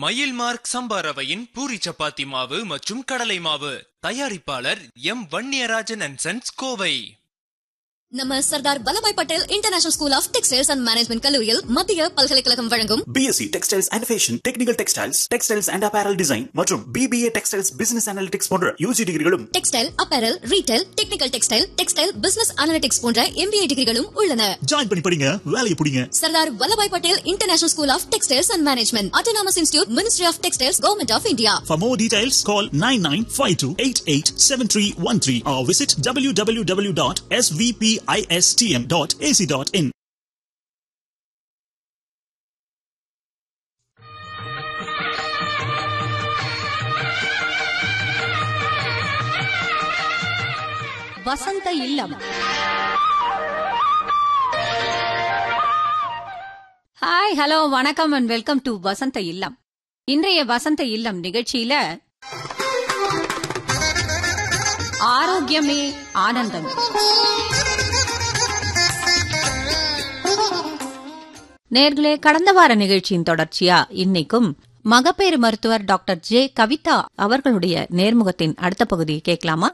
மயில் மார்க் சம்பா ரவையின் பூரி சப்பாத்தி மாவு மற்றும் கடலை மாவு தயாரிப்பாளர் M Vanniyarajan and sons Kovai நம்ம Sardar Vallabhbhai Patel international school of textiles and management கல்லூரியில் மத்திய பல்கலைக்கழகம் வழங்கும் BSc textiles and fashion technical textiles textiles and apparel design மற்றும் பிபிஏ டெக்ஸ்டைல்ஸ் பிசினஸ் அனாலிட்டிக்ஸ் போன்ற யூஜி டிகிரிகளும் textile apparel retail technical textile textile business analytics போன்ற MBA டிகிரிகளும் உள்ளன ஜாயின் பண்ணி படிங்க வேலையை பிடிங்க Sardar Vallabhbhai Patel international school of textiles and management autonomous institute ministry of textiles government of India For more details, call 9952887313 or visit www.svpistm.ac.in. Vasantha Illam hi hello வணக்கம் and welcome to Vasantha Illam இன்றைய வசந்த இல்லம் நிகழ்ச்சியில ஆரோக்கியமே ஆனந்தம் நேர்களே கடந்த வார நிகழ்ச்சியின் தொடர்ச்சியா இன்னைக்கும் மகப்பேறு மருத்துவர் டாக்டர் ஜே கவிதா அவர்களுடைய நேர்முகத்தின் அடுத்த பகுதியை கேட்கலாமா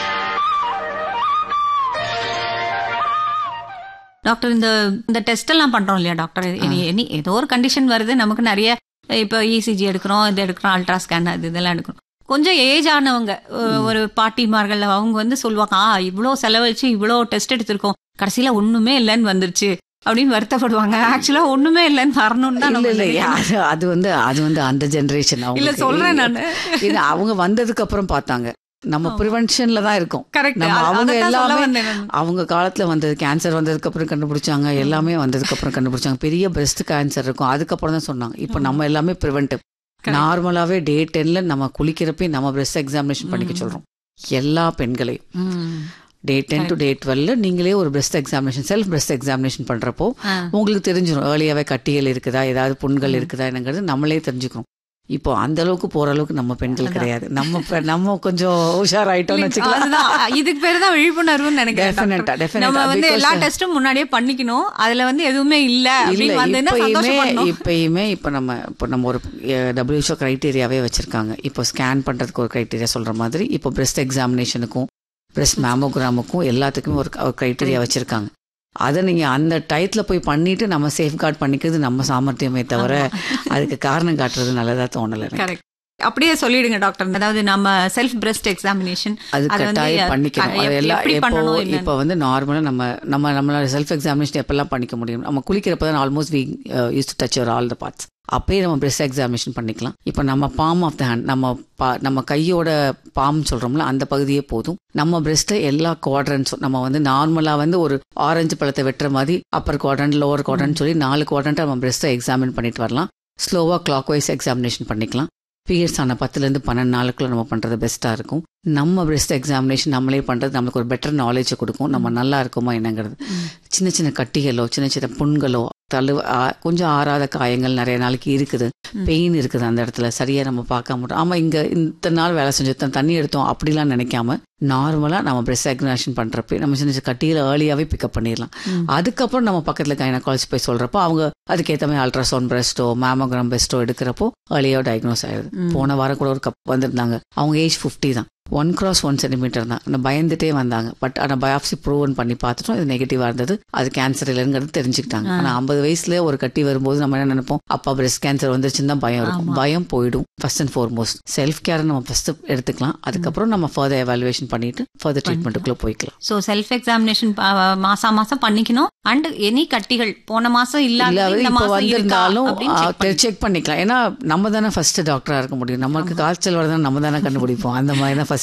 டாக்டர் இந்த இந்த டெஸ்ட் எல்லாம் பண்றோம் இல்லையா டாக்டர் இனி- இனி ஏதோ ஒரு கண்டிஷன் வருது நமக்கு நிறைய இப்போ இசிஜி எடுக்கிறோம் இது எடுக்கிறோம் அல்ட்ரா ஸ்கேன் அது இதெல்லாம் எடுக்கிறோம் கொஞ்சம் ஏஜ் ஆனவங்க ஒ- ஒரு பாட்டிமார்கள் அவங்க வந்து சொல்லுவாங்க ஆ இவ்வளோ செலவழிச்சு இவ்வளோ டெஸ்ட் எடுத்திருக்கோம் கடைசியில ஒண்ணுமே இல்லைன்னு வந்துருச்சு அப்படின்னு வருத்தப்படுவாங்க ஆக்சுவலா ஒண்ணுமே இல்லைன்னு வரணும்னு தான் இல்ல நம்ம இல்ல நினைக்கிறோம். அது அது வந்து அது வந்து அந்த ஜெனரேஷன் இல்ல சொல்றேன் நானு இது அவங்க வந்ததுக்கு அப்புறம் பார்த்தாங்க நம்ம ப்ரிவென்ஷன்ல தான் இருக்கோம் Correct. நம்ம அத- அவங்க அதைத்தான் சொல்ல எல்லாமே வந்தேன் நானு. அவங்க காலத்துல வந்தது கேன்சர் வந்ததுக்கு அப்புறம் கண்டுபிடிச்சாங்க எல்லாமே வந்ததுக்கு அப்புறம் கண்டுபிடிச்சாங்க பெரிய பிரஸ்ட் கேன்சர் இருக்கும் அதுக்கப்புறம் தான் சொன்னாங்க இப்போ நம்ம எல்லாமே ப்ரிவென்டிவ் Correct. நார்மலாவே டே டென்ல நம்ம குளிக்கிறப்ப நம்ம பிரஸ்ட் எக்ஸாமினேஷன் பண்ணிக்க சொல்றோம் எல்லா பெண்களையும் ம். டே டென் டு டே டுவெல்ல நீங்களே ஒரு breast examination self breast examination பண்றப்போ ஆ. உங்களுக்கு தெரிஞ்சிடும் ஏர்லியாவே கட்டிகள் இருக்குதா ஏதாவது புண்கள் இருக்குதா என்னங்கிறது நம்மளே தெரிஞ்சுக்கிறோம் இப்போ அந்த அளவுக்கு போற அளவுக்கு நம்ம பெண்கள் கிடையாது நம்ம பெ- நம்ம கொஞ்சம் உஷாராயிட்டோம்னு வச்சுக்கலாம் அதுதான் இதுக்கு பேரு தான் விழிப்புணர்வுன்னு நினைக்கிறேன் Definite-ஆ, டாக்டர். definite-ஆ, நம்ம வந்து because- எல்லா டெஸ்டும் முன்னாடியே பண்ணிக்கணும் அதுல வந்து எதுவுமே இல்ல இல்ல அப்படின்னு வந்ததுன்னா இப்பயுமே சந்தோஷப்படணும் இப்பயுமே இப்ப நம்ம இப்போ நம்ம ஒரு டபிள்யூஹெச்ஓ கிரைட்டீரியாவே வச்சிருக்காங்க இப்போ ஸ்கேன் பண்றதுக்கு ஒரு கிரைட்டீரியா சொல்ற மாதிரி இப்போ பிரஸ்ட் எக்ஸாமினேஷனுக்கும் பிரஸ்ட் மேமோகிராமுக்கும் எல்லாத்துக்குமே ஒரு கிரைட்டீரியா வச்சிருக்காங்க அதை நீங்க அந்த டயத்துல போய் பண்ணிட்டு நம்ம சேஃப்கார்ட் பண்ணிக்கிறது நம்ம சாமர்த்தியமே தவிர அதுக்கு காரணம் காட்டுறது நல்லதா தோணல எனக்கு. கரெக்ட் அப்படியே சொல்லிடுங்க டாக்டர் அதாவது நம்ம செல்ஃப் பிரஸ்ட் எக்ஸாமினேஷன் அது கட்டாயம் பண்ணிக்கணும் அது எல்லாம் எப்படி எப்போ பண்ணணும் இப்போ என்னன்னு. வந்து நார்மலாக நம்ம நம்ம நம்மளோட செல்ஃப் எக்ஸாமினேஷன் எப்பெல்லாம் பண்ணிக்க முடியும் நம்ம குளிக்கிறப்ப தான் almost we use to touch our all the parts அப்பயே நம்ம பிரஸ்ட் எக்ஸாமினேஷன் பண்ணிக்கலாம் இப்போ நம்ம பாம் ஆஃப் த ஹேண்ட் நம்ம பா- நம்ம கையோட பாம் சொல்றோம்ல அந்த பகுதியே போதும் நம்ம பிரஸ்ட்ல எல்லா குவாட்ரன்ஸும் நம்ம வந்து நார்மலா வந்து ஒரு ஆரஞ்சு பழத்தை வெட்டுற மாதிரி அப்பர் குவாட்ரண்ட் லோவர் குவாட்ரண்ட் சொல்லி நாலு குவாட்ரண்ட் நம்ம பிரஸ்ட்டை எக்ஸாமின் பண்ணிட்டு வரலாம் ஸ்லோவா கிளாக் வைஸ் எக்ஸாமினேஷன் பண்ணிக்கலாம் பீரியட்ஸ் ஆன பத்துலேருந்து பன்னெண்டு நாளுக்குள்ள நம்ம பண்ணுறது பெஸ்ட்டாக இருக்கும் நம்ம பிரஸ்ட் எக்ஸாமினேஷன் நம்மளே பண்ணுறது நம்மளுக்கு ஒரு பெட்டர் நாலேஜை கொடுக்கும் நம்ம நல்லா இருக்குமா என்னங்கிறது சின்ன சின்ன கட்டிகளோ சின்ன சின்ன புண்களோ தழு ஆ- கொஞ்சம் ஆறாத காயங்கள் நிறைய நாளைக்கு இருக்குது பெயின் இருக்குது அந்த இடத்துல சரியா நம்ம பார்க்க மாட்டோம் ஆமா இங்க இந்த நாள் வேலை செஞ்சோம் தண்ணி எடுத்தோம் அப்படிலாம் நினைக்காம நார்மலா நம்ம பிரஸ்ட் எக்ஸாமினேஷன் பண்றப்ப நம்ம சின்ன சின்ன கட்டிகளை ஏர்லியாவே பிக்கப் பண்ணிடலாம் அதுக்கப்புறம் நம்ம பக்கத்துல கைனகாலஜி போய் சொல்றப்போ அவங்க அதுக்கேற்ற மாதிரி அல்ட்ராசவுண்ட் பிரஸ்டோ மேமோகிராம் பெஸ்டோ எடுக்கிறப்போ ஏர்லியாக டயக்னோஸ் ஆயிடுது போன வாரம் கூட ஒரு கப் வந்திருந்தாங்க அவங்க ஏஜ் 50 தான் ஒன் கிராஸ் ஒன் சென்டிமீட்டர் தான் நான் பயந்துட்டே வந்தாங்க பட் ஆனால் பயாப்சி ப்ரூவன் பண்ணி பார்த்துட்டோம் இது நெகட்டிவாக இருந்தது அது கேன்சர் இல்லைங்கிறது தெரிஞ்சுக்கிட்டாங்க ஆனால் ஐம்பது வயசுல ஒரு கட்டி வரும்போது நம்ம என்ன நினைப்போம் அப்பா பிரஸ்ட் கேன்சர் வந்துருச்சுன்னு தான் பயம் இருக்கும் பயம் போயிடும் ஃபர்ஸ்ட் அண்ட் ஃபார்மோஸ்ட் செல்ஃப் கேரை நம்ம ஃபர்ஸ்ட் எடுத்துக்கலாம் அதுக்கப்புறம் நம்ம ஃபர்தர் எவாலுவேஷன் பண்ணிட்டு ஃபர்தர் ட்ரீட்மெண்ட்டுக்குள்ள போய்க்கலாம் சோ செல்ஃப் எக்ஸாமினேஷன் மாசா மாசம் பண்ணிக்கணும் அண்ட் எனி கட்டிகள் போன மாசம் இல்ல இல்லாத இந்த இப்ப மாசம் இருக்கா வந்திருந்தாலும் அப்படின்னு check பண்ணிக்கணும். செக் பண்ணிக்கலாம் ஏன்னா நம்ம தானே ஃபர்ஸ்ட் டாக்டரா இருக்க முடியும் நமக்கு காய்ச்சல் வரதான் நம்ம தானே கண்டுபிடிப்போம் அந்த மாதிரி தான் ஃபர்ஸ்ட்